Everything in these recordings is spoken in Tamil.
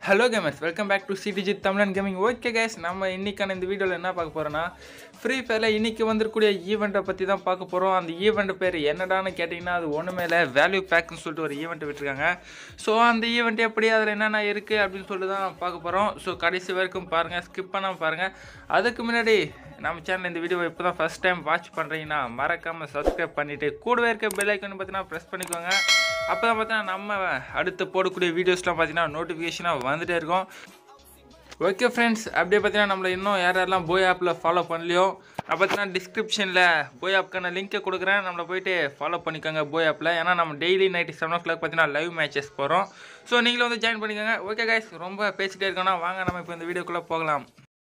hello gamers welcome back to CDG Tamizhan gaming okay guys நம்ம இன்னைக்கான இந்த வீடியோவில் என்ன பார்க்க போகிறோன்னா ஃப்ரீ ஃபயரில் இன்னைக்கு வந்திருக்கக்கூடிய ஈவெண்ட்டை பற்றி தான் பார்க்க போகிறோம் அந்த ஈவெண்ட் பேர் என்னடான்னு கேட்டிங்கன்னா அது ஒன்றுமே இல்லை வேல்யூ பேக்னு சொல்லிட்டு ஒரு ஈவெண்ட் விட்டுருக்காங்க ஸோ அந்த ஈவெண்ட் எப்படி அதில் என்னென்ன இருக்குது அப்படின்னு சொல்லிட்டு தான் பார்க்க போகிறோம் ஸோ கடைசி வரைக்கும் பாருங்கள் ஸ்கிப் பண்ணாமல் பாருங்கள் அதுக்கு முன்னாடி நம்ம சேனல் இந்த வீடியோ இப்போ தான் ஃபஸ்ட் டைம் வாட்ச் பண்ணுறீங்கன்னா மறக்காமல் சப்ஸ்கிரைப் பண்ணிவிட்டு கூடவே இருக்க பெல் ஐக்கன் பார்த்தீங்கன்னா ப்ரெஸ் பண்ணிக்கோங்க அப்போ தான் பார்த்தீங்கன்னா நம்ம அடுத்து போடக்கூடிய வீடியோஸ்லாம் பார்த்தீங்கன்னா நோட்டிஃபிகேஷனாக வந்துட்டே இருக்கும் ஓகே ஃப்ரெண்ட்ஸ் அப்படியே பார்த்தீங்கன்னா நம்மளை இன்னும் யார் யாரெல்லாம் போய் ஆப்பில் ஃபாலோ பண்ணலையோ நான் பார்த்தீங்கன்னா டிஸ்கிரிப்ஷனில் போய் ஆப்க்கான லிங்க்கை கொடுக்குறேன் நம்மளை போயிட்டு ஃபாலோ பண்ணிக்கோங்க போய் ஆப்பில் ஏன்னா நம்ம daily night seven o'clock பார்த்தீங்கன்னா லைவ் மேட்சஸ் போகிறோம் ஸோ நீங்களும் வந்து ஜாயின் பண்ணிக்கோங்க ஓகே கைஸ் ரொம்ப பேசிகிட்டே இருக்கோன்னா வாங்க நம்ம இப்போ இந்த வீடியோக்குள்ளே போகலாம்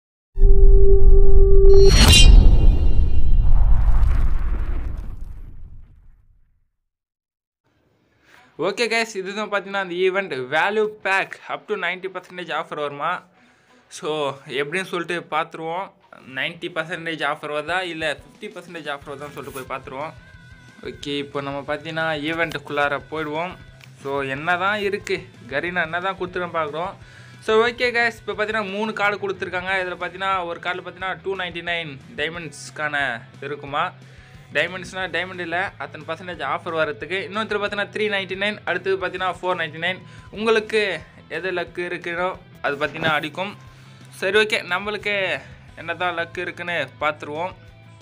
ஓகே கேஸ் இதுதான் பார்த்தீங்கன்னா அந்த event value back up to ninety percentage offer வருமா ஸோ எப்படின்னு சொல்லிட்டு பார்த்துருவோம் நைன்ட்டி பர்சன்டேஜ் ஆஃபர் வருதா இல்லை ஃபிஃப்டி பர்சன்டேஜ் ஆஃபர் வருதான்னு சொல்லிட்டு போய் பார்த்துருவோம் ஓகே இப்போ நம்ம பார்த்தீங்கன்னா ஈவெண்ட்டுக்குள்ளார போயிடுவோம் ஸோ என்ன தான் இருக்குது கரீனா என்ன தான் கொடுத்துருன்னு பார்க்குறோம் ஸோ ஓகே கேஸ் இப்போ பார்த்தீங்கன்னா மூணு கார்டு கொடுத்துருக்காங்க இதில் பார்த்தீங்கன்னா ஒரு கார்டில் பார்த்தீங்கன்னா டூ நைன்ட்டி நைன் டைமண்ட்ஸ்க்கான இருக்குமா டைமண்ட்ஸ்னால் டைமண்ட் இல்லை அத்தனை பர்சன்டேஜ் ஆஃபர் வரதுக்கு இன்னொருத்தர் பார்த்தீங்கன்னா த்ரீ நைன்ட்டி நைன் அடுத்தது பார்த்தீங்கன்னா ஃபோர் நைன்ட்டி நைன் உங்களுக்கு எது லக்கு இருக்குதோ அது பார்த்தீங்கன்னா அடிக்கும் சரி ஓகே நம்மளுக்கு என்ன தான் லக்கு இருக்குன்னு பார்த்துருவோம்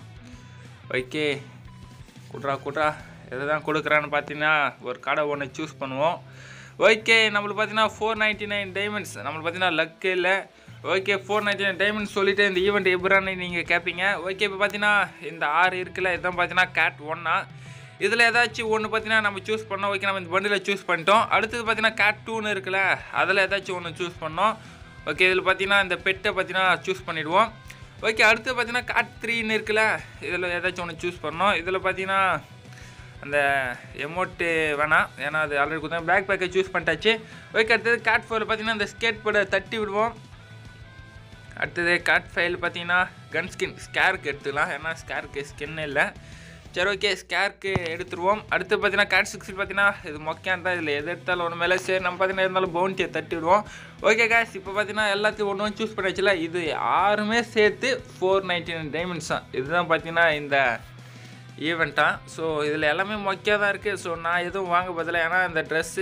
ஓகே குட்ரா குட்ரா எதை தான் கொடுக்குறான்னு பார்த்தீங்கன்னா ஒரு கடை ஒன்று சூஸ் பண்ணுவோம் ஓகே நம்மளுக்கு பார்த்தீங்கன்னா ஃபோர் நைன்ட்டி நைன் டைமண்ட்ஸ் நம்மளுக்கு பார்த்தீங்கன்னா லக்கு இல்லை okay four ninety nine diamonds சொல்லிட்டு இந்த ஈவெண்ட் எப்படான்னு நீங்கள் கேட்பீங்க ஓகே இப்போ பார்த்தீங்கன்னா இந்த ஆறு இருக்குல்ல இதுதான் பார்த்தீங்கன்னா கேட் ஒன்னா இதில் ஏதாச்சும் ஒன்று பார்த்தீங்கன்னா நம்ம சூஸ் பண்ணோம் ஓகே நம்ம இந்த பண்டில் சூஸ் பண்ணிட்டோம் அடுத்தது பார்த்தீங்கன்னா கேட் டூன்னு இருக்குல்ல அதில் ஏதாச்சும் ஒன்று சூஸ் பண்ணோம் ஓகே இதில் பார்த்தீங்கன்னா இந்த பெட்டை பார்த்தீங்கன்னா சூஸ் பண்ணிவிடுவோம் ஓகே அடுத்து பார்த்தீங்கன்னா கேட் த்ரீன்னு இருக்குல்ல இதில் ஏதாச்சும் ஒன்று சூஸ் பண்ணோம் இதில் பார்த்தீங்கன்னா அந்த எமௌண்ட்டு வேணாம் ஏன்னா அது ஆல்ரெடி கொடுத்தா பேக் பேக்கை சூஸ் பண்ணிட்டாச்சு ஓகே அடுத்தது கேட் ஃபோரில் பார்த்தீங்கன்னா இந்த ஸ்கேட் போர்டை தட்டி விடுவோம் அடுத்தது கேட் ஃபைல் பார்த்தீங்கன்னா கன் ஸ்கின் ஸ்கேருக்கு எடுத்துக்கலாம் ஏன்னா ஸ்கேருக்கு ஸ்கின் இல்லை சரி ஓகே ஸ்கேருக்கு எடுத்துருவோம் அடுத்து பார்த்தீங்கன்னா கேட் சிக்ஸில் பார்த்தீங்கன்னா இது மொக்கையாக தான் இதில் எது எடுத்தாலும் ஒன்று மேலே சரி நம்ம பார்த்தீங்கன்னா இருந்தாலும் பவுண்டியை தட்டி விடுவோம் ஓகே கேஸ் இப்போ பார்த்தீங்கன்னா எல்லாத்தையும் ஒன்று ஒன்று சூஸ் பண்ணி வச்சுல இது ஆறுமே சேர்த்து ஃபோர் நைன்டி நைன் டைமண்ட்ஸ் தான் இதுதான் பார்த்தீங்கன்னா இந்த ஈவெண்ட்டாக ஸோ இதில் எல்லாமே மொக்கையாக தான் இருக்குது ஸோ நான் எதுவும் வாங்க பதில ஏன்னா இந்த ட்ரெஸ்ஸு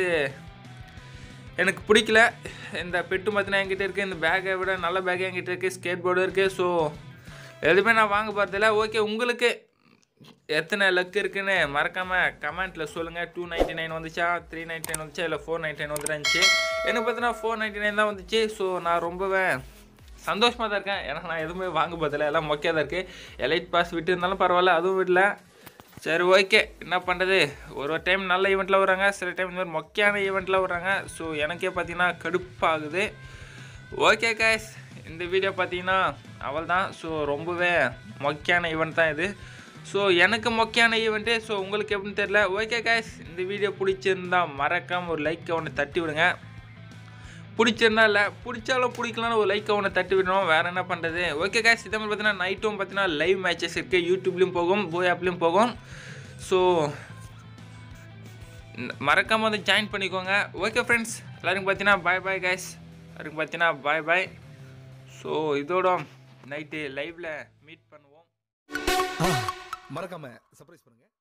எனக்கு பிடிக்கல இந்த பெட்டு பார்த்தீங்கன்னா என்கிட்ட இருக்குது இந்த பேக்கை விட நல்ல பேக் என்கிட்ட இருக்குது ஸ்கேட் போர்டு இருக்குது ஸோ எதுவுமே நான் வாங்க போகிறதில்ல ஓகே உங்களுக்கு எத்தனை லக் இருக்குன்னு மறக்காமல் கமெண்ட்டில் சொல்லுங்கள் டூ நைன்ட்டி நைன் வந்துச்சா த்ரீ நைன்ட்டி நைன் வந்துச்சா இல்லை ஃபோர் நைன்ட்டி நைன் வந்துருந்துச்சு எனக்கு பார்த்தீங்கன்னா ஃபோர் நைன்ட்டி நைன் தான் வந்துச்சு ஸோ நான் ரொம்பவே சந்தோஷமாக தான் இருக்கேன் ஏன்னா நான் எதுவுமே வாங்க போதில்ல எல்லாம் மொக்கையாக தான் இருக்குது எலைட் பாஸ் விட்டு இருந்தாலும் பரவாயில்ல அதுவும் விடல சரி ஓகே என்ன பண்ணுறது ஒரு ஒரு டைம் நல்ல ஈவெண்ட்டில் வராங்க சில டைம் இந்த மாதிரி மொக்கையான ஈவெண்ட்டில் வராங்க ஸோ எனக்கே பார்த்தீங்கன்னா கடுப்பாகுது ஓகே காய்ஸ் இந்த வீடியோ பார்த்தீங்கன்னா அவள் தான் ஸோ ரொம்பவே மொக்கையான ஈவெண்ட் தான் இது ஸோ எனக்கு மொக்கையான ஈவெண்ட்டு ஸோ உங்களுக்கு எப்படின்னு தெரியல ஓகே காய்ஸ் இந்த வீடியோ பிடிச்சிருந்தா மறக்காமல் ஒரு லைக்கை ஒன்று தட்டி விடுங்க பிடிச்சிருந்தா இல்லை பிடிச்சாலும் பிடிக்கலான்னு ஒரு லைக்கை ஒன்று தட்டி விடணும் வேறு என்ன பண்ணுறது ஓகே காய்ஸ் இதே மாதிரி பார்த்தீங்கன்னா நைட்டும் பார்த்தீங்கன்னா லைவ் மேட்சஸ் இருக்குது யூடியூப்லேயும் போகும் போய் ஆப்லேயும் போகும் ஸோ மறக்காமல் வந்து ஜாயின் பண்ணிக்கோங்க ஓகே ஃப்ரெண்ட்ஸ் எல்லாருக்கும் பார்த்தீங்கன்னா பாய் பாய் கைஸ் எல்லாருக்கும் பார்த்தீங்கன்னா பாய் பாய் ஸோ இதோட நைட்டு லைவில் மீட் பண்ணுவோம் மறக்காம சர்ப்ரைஸ் பண்ணுங்க